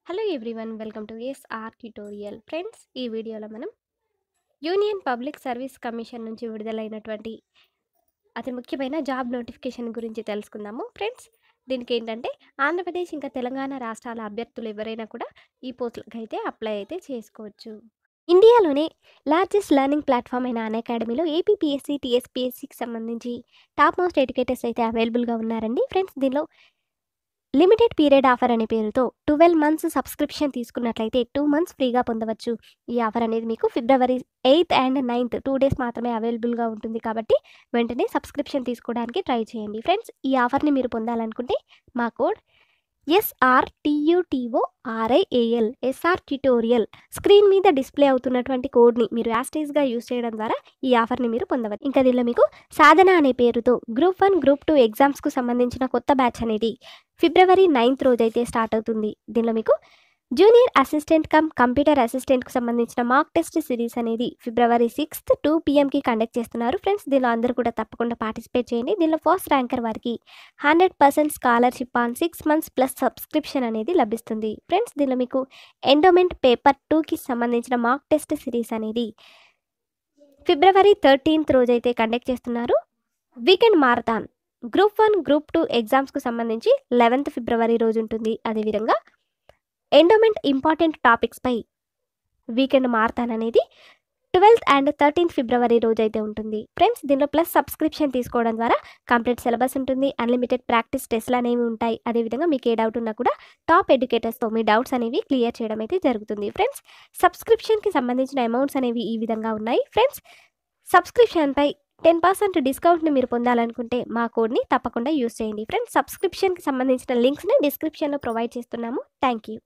Hello everyone welcome to SR tutorial friends ఈ వీడియోలో మనం యూనియన్ పబ్లిక్ సర్వీస్ కమిషన్ నుంచి విడుదలైనటువంటి అతి ముఖ్యమైన జాబ్ నోటిఫికేషన్ గురించి తెలుసుకుందాము ఫ్రెండ్స్ దీనికి ఏంటంటే ఆంధ్రప్రదేశ్ ఇంకా తెలంగాణ రాష్ట్రాల అభ్యర్థులు ఎవరైనా కూడా ఈ పోస్టులకు అయితే అప్లై అయితే చేసుకోవచ్చు ఇండియాలోనే లార్జెస్ట్ లెర్నింగ్ ప్లాట్ఫామ్ అయిన అన్ అకాడమీలో ఏపీపీఎస్సీ టీఎస్పీఎస్సీకి సంబంధించి టాప్ మోస్ట్ ఎడ్యుకేటర్స్ అయితే అవైలబుల్గా ఉన్నారండి ఫ్రెండ్స్ దీనిలో లిమిటెడ్ పీరియడ్ ఆఫర్ అనే పేరుతో ట్వెల్వ్ మంత్స్ సబ్స్క్రిప్షన్ తీసుకున్నట్లయితే టూ మంత్స్ ఫ్రీగా పొందవచ్చు ఈ ఆఫర్ అనేది మీకు February eighth and ninth two days మాత్రమే అవైలబుల్గా ఉంటుంది కాబట్టి వెంటనే సబ్స్క్రిప్షన్ తీసుకోవడానికి ట్రై చేయండి ఫ్రెండ్స్ ఈ ఆఫర్ని మీరు పొందాలనుకుంటే మా code SR T U T O R I A L SR tutorial screen మీద డిస్ప్లే అవుతున్నటువంటి కోడ్ని మీరు యాస్టేజ్గా యూస్ చేయడం ద్వారా ఈ ఆఫర్ని మీరు పొందవచ్చు ఇంకా దీనిలో మీకు సాధన అనే పేరుతో గ్రూప్ వన్ గ్రూప్ టూ ఎగ్జామ్స్కు సంబంధించిన కొత్త బ్యాచ్ అనేది ఫిబ్రవరి నైన్త్ రోజైతే స్టార్ట్ అవుతుంది దీనిలో మీకు జూనియర్ అసిస్టెంట్ కమ్ కంప్యూటర్ అసిస్టెంట్కి సంబంధించిన మాక్ టెస్ట్ సిరీస్ అనేది ఫిబ్రవరి సిక్స్త్ టూ పిఎంకి కండక్ట్ చేస్తున్నారు ఫ్రెండ్స్ దీనిలో అందరూ కూడా తప్పకుండా పార్టిసిపేట్ చేయండి దీనిలో ఫస్ట్ ర్యాంకర్ వారికి hundred percent scholarship on six months plus subscription అనేది లభిస్తుంది ఫ్రెండ్స్ దీనిలో మీకు ఎండోమెంట్ పేపర్ టూకి సంబంధించిన మాక్ టెస్ట్ సిరీస్ అనేది ఫిబ్రవరి థర్టీన్త్ రోజైతే కండక్ట్ చేస్తున్నారు weekend marathon group one group two ఎగ్జామ్స్కు సంబంధించి లెవెన్త్ ఫిబ్రవరి రోజు ఉంటుంది అదేవిధంగా ఎండోమెంట్ ఇంపార్టెంట్ టాపిక్స్పై వీకెండ్ మారథాన్ అనేది ట్వెల్త్ అండ్ థర్టీన్త్ ఫిబ్రవరి రోజు అయితే ఉంటుంది ఫ్రెండ్స్ దీనిలో ప్లస్ సబ్స్క్రిప్షన్ తీసుకోవడం ద్వారా కంప్లీట్ సిలబస్ ఉంటుంది అన్లిమిటెడ్ ప్రాక్టీస్ టెస్ట్లు అనేవి ఉంటాయి అదేవిధంగా మీకు ఏ డౌట్ ఉన్నా కూడా టాప్ ఎడ్యుకేటర్స్తో మీ డౌట్స్ అనేవి క్లియర్ చేయడం అయితే జరుగుతుంది ఫ్రెండ్స్ సబ్స్క్రిప్షన్కి సంబంధించిన అమౌంట్స్ అనేవి ఈ విధంగా ఉన్నాయి ఫ్రెండ్స్ సబ్స్క్రిప్షన్పై టెన్ పర్సెంట్ డిస్కౌంట్ని మీరు పొందాలనుకుంటే మా కోడ్ని తప్పకుండా యూస్ చేయండి ఫ్రెండ్స్ సబ్స్క్రిప్షన్కి సంబంధించిన లింక్స్ని డిస్క్రిప్షన్లో ప్రొవైడ్ చేస్తున్నాము థ్యాంక్ యూ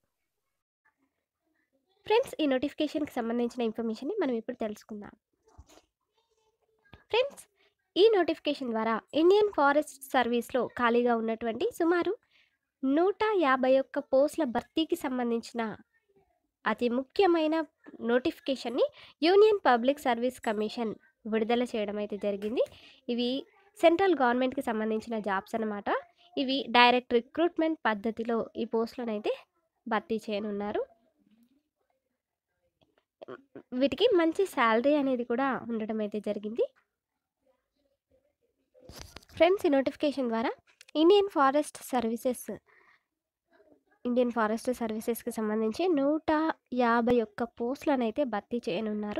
ఫ్రెండ్స్ ఈ నోటిఫికేషన్కి సంబంధించిన ఇన్ఫర్మేషన్ని మనం ఇప్పుడు తెలుసుకుందాం ఫ్రెండ్స్ ఈ నోటిఫికేషన్ ద్వారా ఇండియన్ ఫారెస్ట్ సర్వీస్లో ఖాళీగా ఉన్నటువంటి సుమారు నూట యాభై ఒక్క పోస్టుల భర్తీకి సంబంధించిన అతి ముఖ్యమైన నోటిఫికేషన్ని యూనియన్ పబ్లిక్ సర్వీస్ కమిషన్ విడుదల చేయడం అయితే జరిగింది ఇవి సెంట్రల్ గవర్నమెంట్కి సంబంధించిన జాబ్స్ అన్నమాట ఇవి డైరెక్ట్ రిక్రూట్మెంట్ పద్ధతిలో ఈ పోస్టులను అయితే భర్తీ చేయనున్నారు వీటికి మంచి శాలరీ అనేది కూడా ఉండడం అయితే జరిగింది ఫ్రెండ్స్ ఈ నోటిఫికేషన్ ద్వారా Indian forest services Indian forest సర్వీసెస్కి సంబంధించి నూట యాభై ఒక్క పోస్టులను అయితే భర్తీ చేయనున్నారు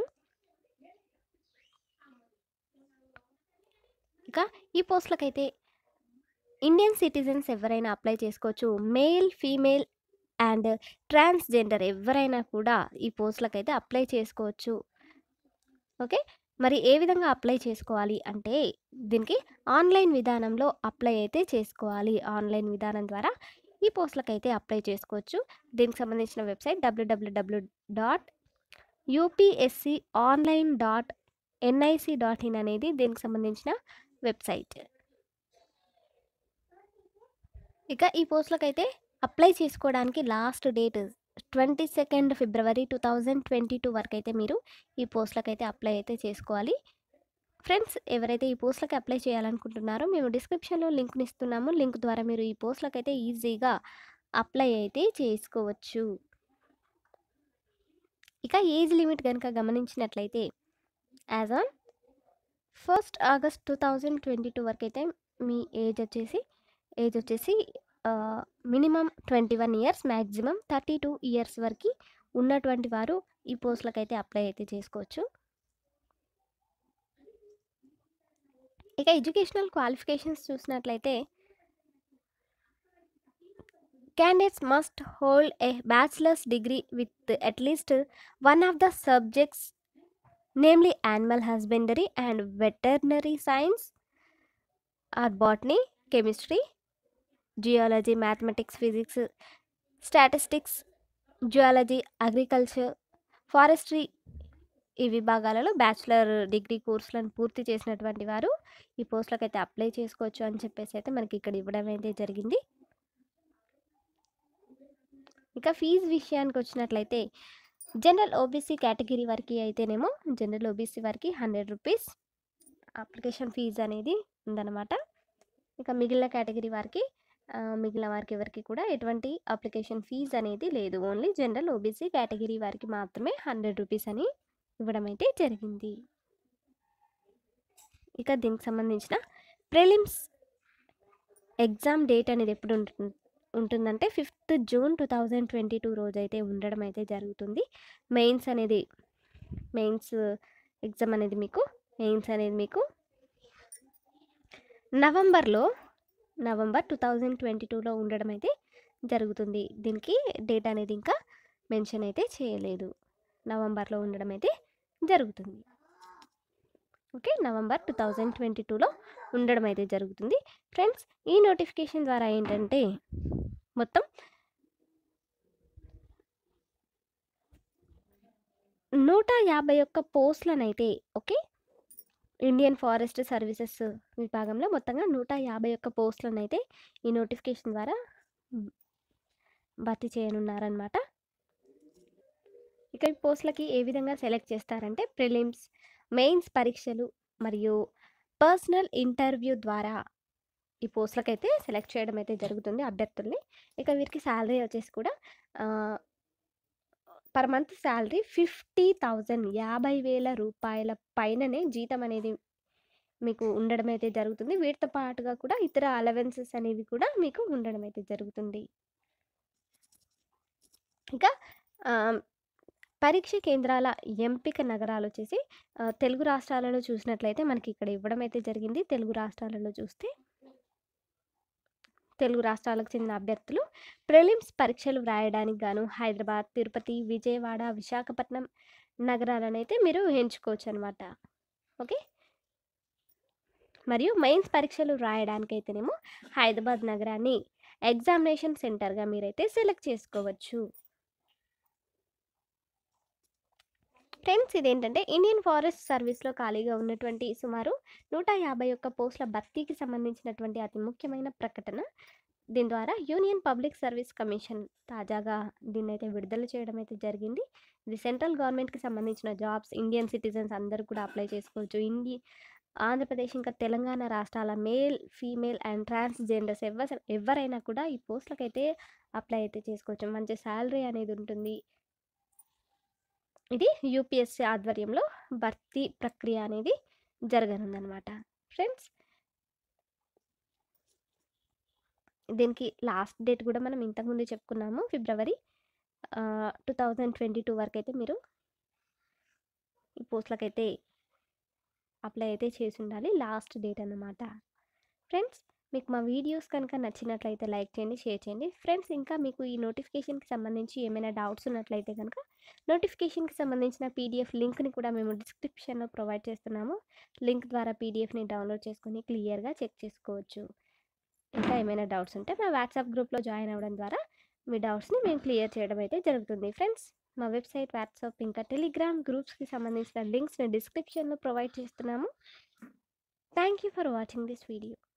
ఇక ఈ పోస్టులకైతే ఇండియన్ సిటిజన్స్ ఎవరైనా అప్లై చేసుకోవచ్చు మేల్ ఫీమేల్ అండ్ ట్రాన్స్జెండర్ ఎవరైనా కూడా ఈ పోస్టులకు అయితే అప్లై చేసుకోవచ్చు ఓకే మరి ఏ విధంగా అప్లై చేసుకోవాలి అంటే దీనికి ఆన్లైన్ విధానంలో అప్లై అయితే చేసుకోవాలి ఆన్లైన్ విధానం ద్వారా ఈ పోస్టులకు అయితే అప్లై చేసుకోవచ్చు దీనికి సంబంధించిన website W W W dot UPSC online dot NIC dot in అనేది దీనికి సంబంధించిన వెబ్సైట్ ఇక ఈ పోస్టులకు అయితే అప్లై చేసుకోవడానికి last date twenty second February two thousand twenty two వరకు అయితే మీరు ఈ పోస్టులకు అయితే అప్లై అయితే చేసుకోవాలి ఫ్రెండ్స్ ఎవరైతే ఈ పోస్టులకు అప్లై చేయాలనుకుంటున్నారో మేము డిస్క్రిప్షన్లో లింక్ని ఇస్తున్నాము లింక్ ద్వారా మీరు ఈ పోస్టులకు అయితే ఈజీగా అప్లై అయితే చేసుకోవచ్చు ఇక ఏజ్ లిమిట్ కనుక గమనించినట్లయితే as on first August two thousand twenty two వరకు అయితే మీ ఏజ్ వచ్చేసి ఏజ్ వచ్చేసి minimum twenty one years maximum thirty two years వరకు ఉన్నటువంటి వారు ఈ పోస్టులకు అయితే అప్లై అయితే చేసుకోవచ్చు ఇక ఎడ్యుకేషనల్ క్వాలిఫికేషన్స్ చూసినట్లయితే candidates must hold a bachelor's degree with at least one of the subjects namely animal husbandry and veterinary science or botany chemistry geology mathematics physics statistics geology agriculture forestry ఈ విభాగాలలో bachelor degree కోర్సులను పూర్తి చేసినటువంటి వారు ఈ పోస్టులకు అయితే అప్లై చేసుకోవచ్చు అని చెప్పేసి అయితే మనకి ఇక్కడ ఇవ్వడం అయితే జరిగింది ఇక ఫీజు విషయానికి వచ్చినట్లయితే జనరల్ ఓబీసీ కేటగిరీ వారికి అయితేనేమో జనరల్ ఓబీసీ వారికి హండ్రెడ్ రూపీస్ అప్లికేషన్ ఫీజు అనేది ఉందన్నమాట ఇక మిగిలిన కేటగిరీ వారికి ఆహ్, మిగిలిన వారికి ఎవరికీ కూడా ఎటువంటి అప్లికేషన్ ఫీజ్ అనేది లేదు. ఓన్లీ జనరల్ ఓబీసీ కేటగిరీ వారికి మాత్రమే రూ. 100 అని ఇవ్వడం అయితే జరిగింది. ఇక దీనికి సంబంధించిన ప్రిలిమ్స్ ఎగ్జామ్ డేట్ అనేది ఎప్పుడు ఉంటుం ఉంటుందంటే 5థ్ జూన్ 2022 రోజైతే ఉండడం అయితే జరుగుతుంది. మెయిన్స్ అనేది మెయిన్స్ ఎగ్జామ్ అనేది మీకు మెయిన్స్ అనేది మీకు నవంబర్‌లో నవంబర్ 2022లో ఉండడం అయితే జరుగుతుంది. దీనికి డేట్ అనేది ఇంకా మెన్షన్ అయితే చేయలేదు. నవంబర్‌లో ఉండడం అయితే జరుగుతుంది. ఓకే. నవంబర్ 2022లో ఉండడం అయితే జరుగుతుంది. ఫ్రెండ్స్ ఈ నోటిఫికేషన్ ద్వారా ఏంటంటే మొత్తం 151 పోస్టులనైతే ఓకే. ఇండియన్ ఫారెస్ట్ సర్వీసెస్ విభాగంలో మొత్తంగా 151 పోస్టులనైతే ఈ నోటిఫికేషన్ ద్వారా హ్మ్. భర్తీ చేయనున్నారనమాట. ఇక ఈ పోస్టులకి ఏ విధంగా సెలెక్ట్ చేస్తారంటే ప్రిలిమ్స్, మెయిన్స్ పరీక్షలు మరియు పర్సనల్ ఇంటర్వ్యూ ద్వారా ఈ పోస్టులకైతే సెలెక్ట్ చేయడం అయితే జరుగుతుంది అభ్యర్థుల్ని. ఇక వీరికి సాలరీ వచ్చేసి కూడా ఆహ్, పర్ మంత్ సాలరీ 50,000 50,000 రూపాయల పైననే జీతం అనేది మీకు ఉండడం అయితే జరుగుతుంది. వీటితో పాటుగా కూడా ఇతర అలవెన్సెస్ అనేవి కూడా మీకు ఉండడం అయితే జరుగుతుంది. ఇక ఆహ్, పరీక్ష కేంద్రాల ఎంపిక నగరాలొచ్చేసి ఆహ్, తెలుగు రాష్ట్రాలలో చూసినట్లయితే మనకి ఇక్కడ ఇవ్వడం అయితే జరిగింది. తెలుగు రాష్ట్రాలలో చూస్తే తెలుగు రాష్ట్రాలకు చెందిన అభ్యర్థులు ప్రిలిమ్స్ పరీక్షలు వ్రాయడానికి గాను హైదరాబాద్, తిరుపతి, విజయవాడ, విశాఖపట్నం నగరాలనైతే మీరు ఎంచుకోవచ్చనమాట. ఓకే. మరియు మెయిన్స్ పరీక్షలు వ్రాయడానికైతేనేమో హైదరాబాద్ నగరాన్ని ఎగ్జామినేషన్ సెంటర్‌గా మీరైతే సెలెక్ట్ చేసుకోవచ్చు. ఫ్రెండ్స్ ఇదేంటంటే ఇండియన్ ఫారెస్ట్ సర్వీస్‌లో ఖాళీగా ఉన్నటువంటి సుమారు 151 పోస్టుల భర్తీకి సంబంధించినటువంటి అతి ముఖ్యమైన ప్రకటన. దీని ద్వారా యూనియన్ పబ్లిక్ సర్వీస్ కమిషన్ తాజాగా దీన్నైతే విడుదల చేయడం అయితే జరిగింది. ఇది సెంట్రల్ గవర్నమెంట్‌కి సంబంధించిన జాబ్స్ ఇండియన్ సిటిజన్స్ అందరూ కూడా అప్లై చేసుకోవచ్చు. ఇండి ఆంధ్రప్రదేశ్ ఇంకా తెలంగాణ రాష్ట్రాల మేల్, ఫీమేల్ అండ్ ట్రాన్స్‌జెండర్స్ ఎవ్వస ఎవ్వరైనా కూడా ఈ పోస్టులకైతే అప్లై అయితే చేసుకోవచ్చు. మంచి సాలరీ అనేది ఉంటుంది. ఇది యూపీఎస్సీ ఆధ్వర్యంలో భర్తీ ప్రక్రియ అనేది జరగనుందనమాట. ఫ్రెండ్స్ దీనికి లాస్ట్ డేట్ కూడా మనం ఇంతకుముందే చెప్పుకున్నాము. ఫిబ్రవరి ఆహ్, 2022 వరకైతే మీరు ఈ పోస్టులకైతే అప్లై అయితే చేసుండాలి. లాస్ట్ డేట్ అన్నమాట. ఫ్రెండ్స్ మీకు మా వీడియోస్ కనుక నచ్చినట్లయితే లైక్ చేయండి, షేర్ చేయండి. ఫ్రెండ్స్ ఇంకా మీకు ఈ నోటిఫికేషన్‌కి సంబంధించి ఏమైనా డౌట్స్ ఉన్నట్లయితే గనక నోటిఫికేషన్‌కి సంబంధించిన పీడీఎఫ్ లింక్‌ని కూడా మేము డిస్క్రిప్షన్‌లో ప్రొవైడ్ చేస్తున్నాము. లింక్ ద్వారా పీడీఎఫ్‌ని డౌన్‌లోడ్ చేసుకొని క్లియర్‌గా చెక్ చేసుకోవచ్చు. ఇంకా ఏమైనా డౌట్స్ ఉంటే మా వాట్సాప్ గ్రూప్‌లో జాయిన్ అవ్వడం ద్వారా మీ డౌట్స్‌ని మేము క్లియర్ చేయడం అయితే జరుగుతుంది. ఫ్రెండ్స్ మా వెబ్‌సైట్, వాట్సాప్ ఇంకా టెలిగ్రామ్ గ్రూప్స్‌కి సంబంధించిన లింక్స్‌ని డిస్క్రిప్షన్‌లో ప్రొవైడ్ చేస్తున్నాము. Thank you for watching this video.